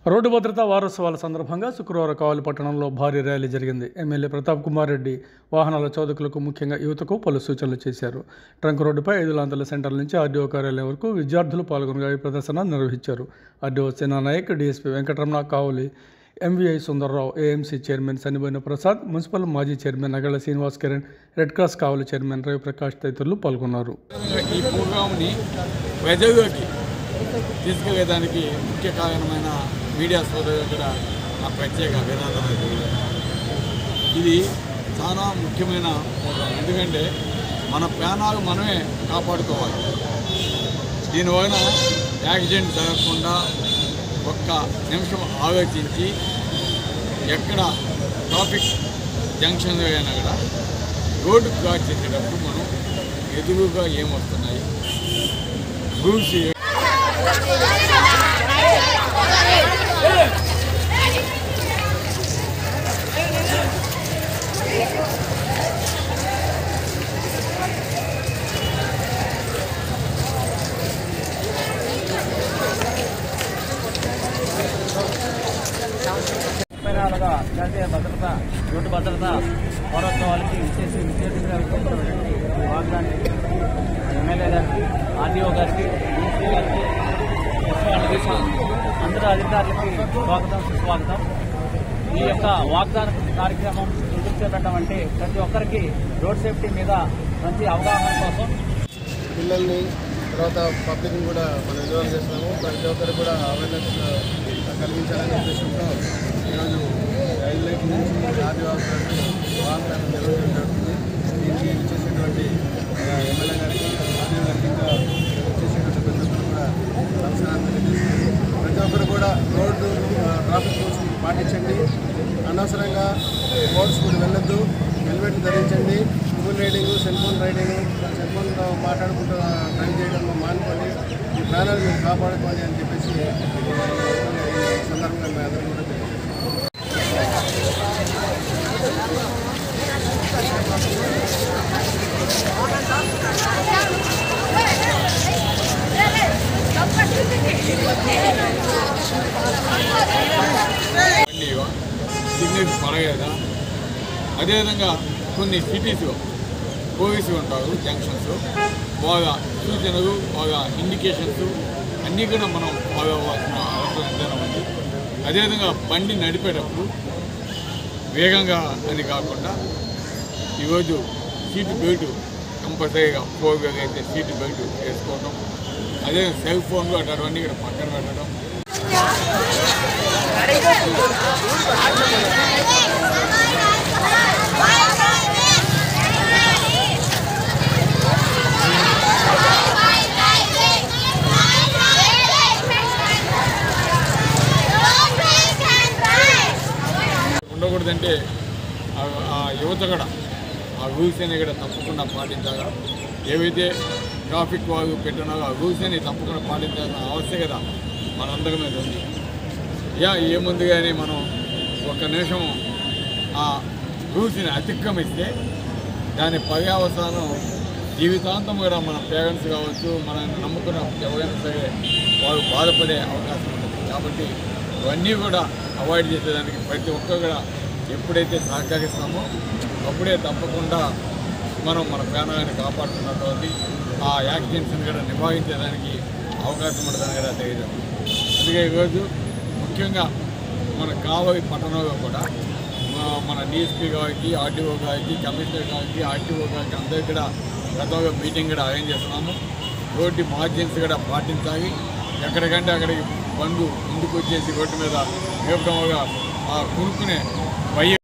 Road భద్రతా వారోత్సవాల సందర్భంగా శుక్రవారం కావలి పట్టణంలో భారీ ర్యాలీ జరిగింది ఎమ్మెల్యే ప్రతాప్ కుమార్ రెడ్డి వాహనాల చోదకులకు ముఖ్యంగా యువతకు పలు సూచనలు చేశారు ట్రంక్ రోడ్డుపై ఐదు లాంతల సెంటర్ నుంచి ఆర్డీఓ కార్యాలయం వరకు విద్యార్థులు పాల్గొనగా ఈ ప్రదర్శన నిర్వహించారు RDO Sena Nayak DSP Venkataramana Kavali MVI Sundarrao AMC chairman Sannibhoyina Prasad municipal మాజీ chairman Nagala Srinivas Kiran red cross Kavali chairman Raviprakash తదితరులు పాల్గొన్నారు ఈ ప్రోగ్రామ్ని ప్రజల్లోకి తీసుకెళ్లేదానికి ముఖ్య కారణమైన మీడియా సోదరులు కూడా నా ప్రత్యేక అభినందనలు తెలియజేస్తున్నాను. ఇది చాలా ముఖ్యమైన ప్రోగ్రాం ఎందుకంటే మన ప్రాణాలు మనమే కాపాడుకోవాలి దీనివలన యాక్సిడెంట్ జరగకుండా ఒక్క నిమిషం ఆలోచించి ఎక్కడ ట్రాఫిక్ జంక్షన్లో అయినా కూడా రోడ్డు క్రాస్ చేసేటప్పుడు మనం ఎదురుగా ఏమొస్తున్నాయి రూల్స్ ఏ- ముప్పై నాలుగవ జాతీయ భద్రత రోడ్డు భద్రత వారోత్సవాలకి విశేష విశేషంగా విచ్చేసినటువంటి వాగ్దాన్ని ఎమ్మెల్యే గారికి ఆర్డీఓ గారికి డీసీ గారికి ఎస్ఓ అందరూ అధికారులకి స్వాగతం సుస్వాగతం ఈ యొక్క వాగ్దాన కార్యక్రమం ఎందుకు చేపట్టడం అంటే ప్రతి ఒక్కరికి రోడ్ సేఫ్టీ మీద మంచి అవగాహన కోసం పిల్లల్ని తర్వాత పబ్లిక్ని కూడా మనం ఇన్వాల్వ్ చేస్తున్నాము ప్రతి ఒక్కరు కూడా అవేర్నెస్ కలిగించాలనే ఉద్దేశంతో ఈరోజు రైల్ లైట్ నుంచి ఆదివాసులకు వాహనాలను నిర్వహించడం జరుగుతుంది దీనికి ఇచ్చేసేటువంటి ఆ, ఎమ్మెల్యే గారికి ఆర్డీఓ గారికి ఇంకా ఇచ్చేసేటువంటి ప్రజలు కూడా నమస్కారాలు తెలియజేస్తున్నాను ప్రతి ఒక్కరు కూడా రోడ్డు ఆ, ట్రాఫిక్ రూల్స్ పాటించండి అనవసరంగా రోడ్స్ కూడా వెళ్ళొద్దు హెల్మెట్ ధరించండి phone riding cell phone riding cell ఫోన్లో మాట్లాడుకుంటూ డ్రైవ్ చేయడం మానుకొని మీ ప్రాణాలు మీరు కాపాడుకోవాలి అని చెప్పేసి ఈ సందర్భంగా మీ అందరికీ కూడా తెలియజేస్తాను బండి సిగ్నల్స్ పడగదా అదేవిధంగా కొన్ని సిటీస్లో పోలీసులు ఉంటారు జంక్షన్స్ బాగా సూచనలు బాగా ఇండికేషన్స్ అన్నీ కూడా మనం ఫాలో అవ్వాల్సిన అవసరం ఎంతైనా ఉంది అదేవిధంగా బండి నడిపేటప్పుడు వేగంగా అని కాకుండా ఈరోజు సీటు బెల్ట్ కంపల్సరీగా ఫోర్ వీలర్ అయితే సీటు బెల్ట్ వేసుకోవడం అదే సెల్ ఫోన్లు అటువంటివన్నీ ఇక్కడ పక్కన పెట్టడం ఉండకూడదంటే ఆ- ఆ యువత కూడా ఆ రూల్స్ అని కూడా తప్పకుండా పాటించాలి ఏవైతే ట్రాఫిక్ వాళ్ళు పెట్టినారో ఆ రూల్స్ అని తప్పకుండా పాటించాల్సిన ఆవశ్యకత మనందరి మీద ఉంది యా ఏముందిగానే మనం ఒక నిమిషం ఆ రూల్స్ని అతిక్రమిస్తే దాని పర్యావసానం జీవితాంతం కూడా మన పేరెంట్స్ కావచ్చు మన నమ్ముకున్న ఎవరైనా సరే వాళ్ళు బాధపడే అవకాశం ఉంటుంది కాబట్టి ఇవన్నీ కూడా అవాయిడ్ చేసేదానికి ప్రతి ఒక్కరు కూడా ఎప్పుడైతే సహకరిస్తామో అప్పుడే తప్పకుండా మనం మన ప్రాణాలను కాపాడుతున్నటువంటి ఆ యాక్సిడెంట్స్ని కూడా నివారించేదానికి అవకాశం ఉంటుందని కూడా తెలియదు అందుకే ఈరోజు ముఖ్యంగా మన కావలి పట్టణంలో కూడా మా- మన డిఎస్పీ గారికి ఆర్టీఓ గారికి కమిషనర్ గారికి ఆర్టీఓ గారికి అందరికీ కూడా గతంలో మీటింగ్ కూడా అరేంజ్ చేస్తున్నాము రోడ్డు మార్జిన్స్ కూడా పాటించాలి ఎక్కడికంటే అక్కడికి బండ్లు ముందుకు వచ్చేసి రోడ్డు మీద వేపడం వల్ల ఆ కొనుక్కునే వయ్య